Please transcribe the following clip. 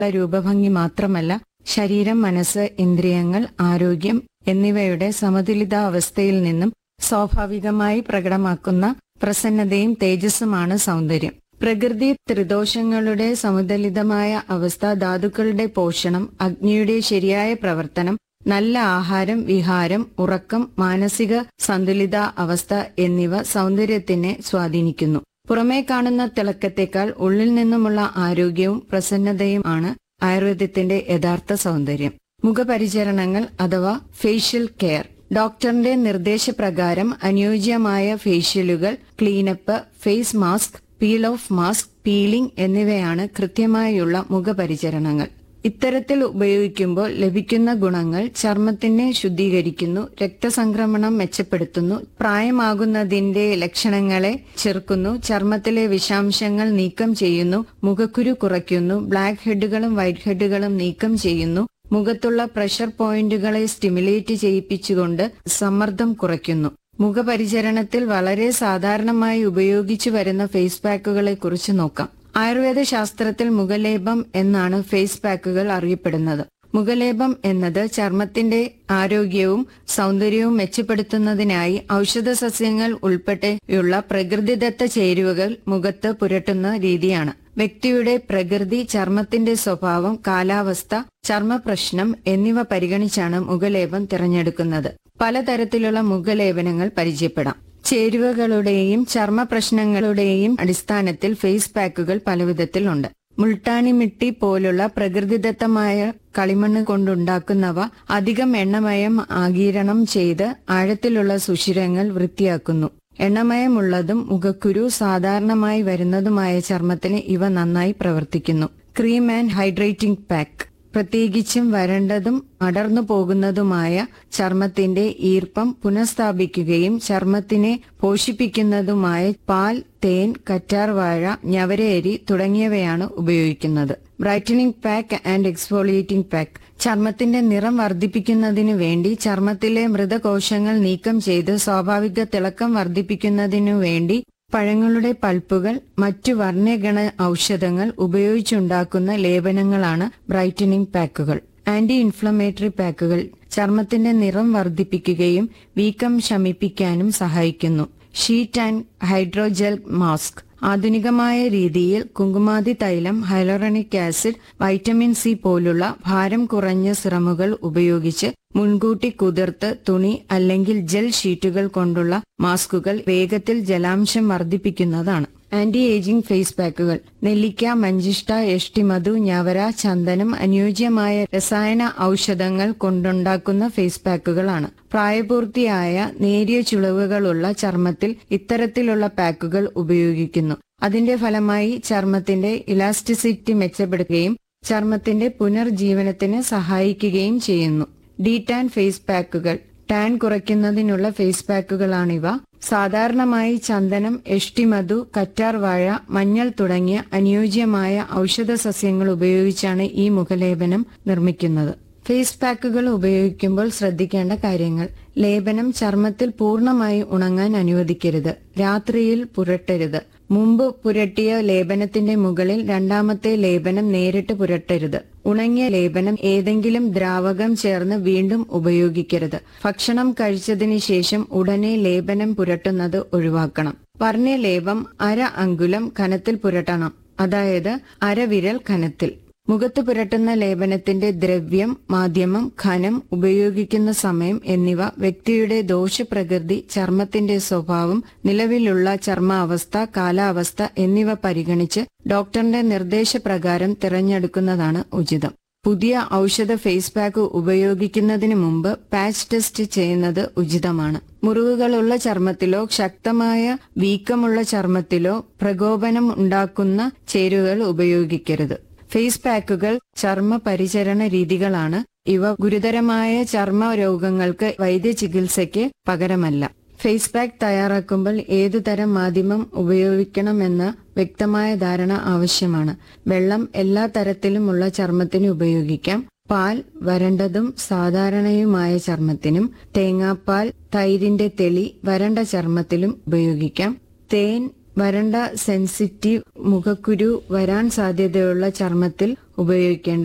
രൂപഭംഗി മാത്രമല്ല ശരീരം മനസ്സ് ഇന്ദ്രിയങ്ങൾ ആരോഗ്യം എന്നിവയുടെ സമതുലിതാവസ്ഥയിൽ നിന്നും സ്വാഭാവികമായി പ്രകടമാക്കുന്ന പ്രസന്നതയും തേജസ്സുമാണ് സൗന്ദര്യം പ്രകൃതി ത്രിദോഷങ്ങളുടെ സമതുലിതമായ അവസ്ഥ ധാതുക്കളുടെ പോഷണം അഗ്നിയുടെ ശരിയായ പ്രവർത്തനം നല്ല ആഹാരം വിഹാരം ഉറക്കം മാനസിക സന്തുലിത അവസ്ഥ എന്നിവ സൗന്ദര്യത്തിനെ സ്വാധീനിക്കുന്നു പുറമേ കാണുന്ന തിളക്കത്തേക്കാൾ ഉള്ളിൽ നിന്നുമുള്ള ആരോഗ്യവും പ്രസന്നതയും ആണ് ആയുർവേദത്തിന്റെ യഥാർത്ഥ സൗന്ദര്യം മുഖപരിചരണങ്ങൾ അഥവാ ഫേഷ്യൽ കെയർ ഡോക്ടറിന്റെ നിർദ്ദേശപ്രകാരം അനുയോജ്യമായ ഫേഷ്യലുകൾ cleanup face mask peel off mask peeling എന്നിവയാണ് കൃത്യമായുള്ള മുഖപരിചരണങ്ങൾ ഇത്തരത്തിൽ ഉപയോഗിക്കുമ്പോൾ ലഭിക്കുന്ന ഗുണങ്ങൾ ചർമ്മത്തിനെ ശുദ്ധീകരിക്കുന്നു രക്തസംക്രമണം മെച്ചപ്പെടുത്തുന്നു പ്രായമാകുന്നതിന്റെ ലക്ഷണങ്ങളെ ചെറുക്കുന്നു ചർമ്മത്തിലെ വിഷാംശങ്ങൾ നീക്കം ചെയ്യുന്നു മുഖക്കുരു കുറയ്ക്കുന്നു ബ്ലാക്ക് ഹെഡുകളും വൈറ്റ് ഹെഡുകളും നീക്കം ചെയ്യുന്നു മുഖത്തുള്ള പ്രഷർ പോയിന്റുകളെ സ്റ്റിമുലേറ്റ് ചെയ്യിപ്പിച്ചുകൊണ്ട് സമ്മർദ്ദം കുറയ്ക്കുന്നു മുഖപരിചരണത്തിൽ വളരെ സാധാരണമായി ഉപയോഗിച്ചു വരുന്ന ഫേസ് പാക്കുകളെ കുറിച്ച് നോക്കാം ആയുർവേദ ശാസ്ത്രത്തിൽ മുഖലേപം എന്നാണ് ഫേസ് പാക്കുകൾ അറിയപ്പെടുന്നത് മുഖലേപം എന്നത് ചർമ്മത്തിന്റെ ആരോഗ്യവും സൗന്ദര്യവും മെച്ചപ്പെടുത്തുന്നതിനായി ഔഷധ സസ്യങ്ങൾ ഉൾപ്പെടെയുള്ള പ്രകൃതിദത്ത ചേരുവകൾ മുഖത്ത് പുരട്ടുന്ന രീതിയാണ് വ്യക്തിയുടെ പ്രകൃതി ചർമ്മത്തിന്റെ സ്വഭാവം കാലാവസ്ഥ ചർമ്മപ്രശ്നം എന്നിവ പരിഗണിച്ചാണ് മുഖലേപം തിരഞ്ഞെടുക്കുന്നത് പലതരത്തിലുള്ള മുഖലേപനങ്ങൾ പരിചയപ്പെടാം ചേരുവകളുടെയും ചർമ്മ പ്രശ്നങ്ങളുടെയും അടിസ്ഥാനത്തിൽ ഫേസ് പാക്കുകൾ പലവിധത്തിലുണ്ട് മുൾട്ടാനി മിട്ടി പോലുള്ള പ്രകൃതിദത്തമായ കളിമണ്ണ് കൊണ്ടുണ്ടാക്കുന്നവ അധികം എണ്ണമയം ആഗീരണം ചെയ്ത് ആഴത്തിലുള്ള സുഷിരങ്ങൾ വൃത്തിയാക്കുന്നു എണ്ണമയമുള്ളതും മുഖക്കുരു സാധാരണമായി വരുന്നതുമായ ചർമ്മത്തിന് ഇവ നന്നായി പ്രവർത്തിക്കുന്നു ക്രീം ആൻഡ് ഹൈഡ്രേറ്റിംഗ് പാക്ക് പ്രത്യേകിച്ചും വരണ്ടതും അടർന്നു പോകുന്നതുമായ ചർമ്മത്തിന്റെ ഈർപ്പം പുനഃസ്ഥാപിക്കുകയും ചർമ്മത്തിനെ പോഷിപ്പിക്കുന്നതുമായ പാൽ തേൻ കറ്റാർവാഴ ഞവരയരി തുടങ്ങിയവയാണ് ഉപയോഗിക്കുന്നത് brightening pack and exfoliating pack ചർമ്മത്തിന്റെ നിറം വർദ്ധിപ്പിക്കുന്നതിനു വേണ്ടി ചർമ്മത്തിലെ മൃതകോശങ്ങൾ നീക്കം ചെയ്ത് സ്വാഭാവിക തിളക്കം വർദ്ധിപ്പിക്കുന്നതിനു വേണ്ടി പഴങ്ങളുടെ പൾപ്പുകൾ മറ്റു വർണ്ണഗണ ഔഷധങ്ങൾ ഉപയോഗിച്ചുണ്ടാക്കുന്ന ലേപനങ്ങളാണ് ബ്രൈറ്റനിങ് പാക്കുകൾ ആന്റി ഇൻഫ്ലമേറ്ററി പാക്കുകൾ ചർമ്മത്തിന്റെ നിറം വർദ്ധിപ്പിക്കുകയും വീക്കം ശമിപ്പിക്കാനും സഹായിക്കുന്നു ഷീറ്റ് ആൻഡ് ഹൈഡ്രോജെൽ മാസ്ക് ആധുനികമായ രീതിയിൽ കുങ്കുമാതി തൈലം ഹൈലോറണിക് ആസിഡ് വൈറ്റമിൻ സി പോലുള്ള ഭാരം കുറഞ്ഞ സിറമുകൾ ഉപയോഗിച്ച് മുൻകൂട്ടി കുതിർത്ത് തുണി അല്ലെങ്കിൽ ജെൽ ഷീറ്റുകൾ കൊണ്ടുള്ള മാസ്കുകൾ വേഗത്തിൽ ജലാംശം വർദ്ധിപ്പിക്കുന്നതാണ് ആന്റി ഏജിംഗ് ഫേസ് പാക്കുകൾ നെല്ലിക്ക മഞ്ചിഷ്ട എഷ്ടിമധു ഞവര ചന്ദനം അനുയോജ്യമായ രസായന ഔഷധങ്ങൾ കൊണ്ടുണ്ടാക്കുന്ന ഫേസ് പാക്കുകളാണ് പ്രായപൂർത്തിയായ നേരിയ ചുളിവുകളുള്ള ചർമ്മത്തിൽ ഇത്തരത്തിലുള്ള പാക്കുകൾ ഉപയോഗിക്കുന്നു അതിന്റെ ഫലമായി ചർമ്മത്തിന്റെ ഇലാസ്റ്റിസിറ്റി മെച്ചപ്പെടുകയും ചർമ്മത്തിന്റെ പുനർജീവനത്തിന് സഹായിക്കുകയും ചെയ്യുന്നു ഡി ടാൻ ഫേസ് പാക്കുകൾ ടാൻ കുറയ്ക്കുന്നതിനുള്ള ഫേസ് പാക്കുകളാണിവ സാധാരണമായി ചന്ദനം എഷ്ടിമധു കറ്റാർവാഴ മഞ്ഞൾ തുടങ്ങിയ അനുയോജ്യമായ ഔഷധ സസ്യങ്ങൾ ഉപയോഗിച്ചാണ് ഈ മുഖലേപനം നിർമ്മിക്കുന്നത് ഫേസ് പാക്കുകൾ ഉപയോഗിക്കുമ്പോൾ ശ്രദ്ധിക്കേണ്ട കാര്യങ്ങൾ ലേപനം ചർമ്മത്തിൽ പൂർണ്ണമായി ഉണങ്ങാൻ അനുവദിക്കരുത് രാത്രിയിൽ പുരട്ടരുത് മുമ്പ് പുരട്ടിയ ലേപനത്തിന്റെ മുകളിൽ രണ്ടാമത്തെ ലേപനം നേരിട്ട് പുരട്ടരുത് ഉണങ്ങിയ ലേപനം ഏതെങ്കിലും ദ്രാവകം ചേർന്ന് വീണ്ടും ഉപയോഗിക്കരുത് ഭക്ഷണം കഴിച്ചതിന് ശേഷം ഉടനെ ലേപനം പുരട്ടുന്നത് ഒഴിവാക്കണം വർണ്ണ ലേപം അര അങ്കുലം കനത്തിൽ പുരട്ടണം അതായത് അരവിരൽ കനത്തിൽ മുഖത്ത് പുരട്ടുന്ന ലേപനത്തിന്റെ ദ്രവ്യം മാധ്യമം ഖനം ഉപയോഗിക്കുന്ന സമയം എന്നിവ വ്യക്തിയുടെ ദോഷപ്രകൃതി ചർമ്മത്തിന്റെ സ്വഭാവം നിലവിലുള്ള ചർമ്മാവസ്ഥ കാലാവസ്ഥ എന്നിവ പരിഗണിച്ച് ഡോക്ടറിന്റെ നിർദ്ദേശപ്രകാരം തിരഞ്ഞെടുക്കുന്നതാണ് ഉചിതം പുതിയ ഔഷധ ഫേസ് പാക്ക് ഉപയോഗിക്കുന്നതിന് മുമ്പ് പാച്ച് ടെസ്റ്റ് ചെയ്യുന്നത് ഉചിതമാണ് മുറിവുകളുള്ള ചർമ്മത്തിലോ ശക്തമായ വീക്കമുള്ള ചർമ്മത്തിലോ പ്രകോപനം ഉണ്ടാക്കുന്ന ചേരുവകൾ ഉപയോഗിക്കരുത് ഫേസ് പാക്കുകൾ ചർമ്മ പരിചരണ രീതികളാണ് ഇവ ഗുരുതരമായ ചർമ്മ രോഗങ്ങൾക്ക് വൈദ്യചികിത്സയ്ക്ക് പകരമല്ല ഫേസ് പാക്ക് തയ്യാറാക്കുമ്പോൾ ഏതു തരം മാധ്യമം ഉപയോഗിക്കണമെന്ന വ്യക്തമായ ധാരണ ആവശ്യമാണ് വെള്ളം എല്ലാ തരത്തിലുമുള്ള ചർമ്മത്തിന് ഉപയോഗിക്കാം പാൽ വരണ്ടതും സാധാരണയുമായ ചർമ്മത്തിനും തേങ്ങാപ്പാൽ തൈരിന്റെ തെളി വരണ്ട ചർമ്മത്തിലും ഉപയോഗിക്കാം തേൻ വരണ്ട സെൻസിറ്റീവ് മുഖക്കുരു വരാൻ സാധ്യതയുള്ള ചർമ്മത്തിൽ ഉപയോഗിക്കേണ്ട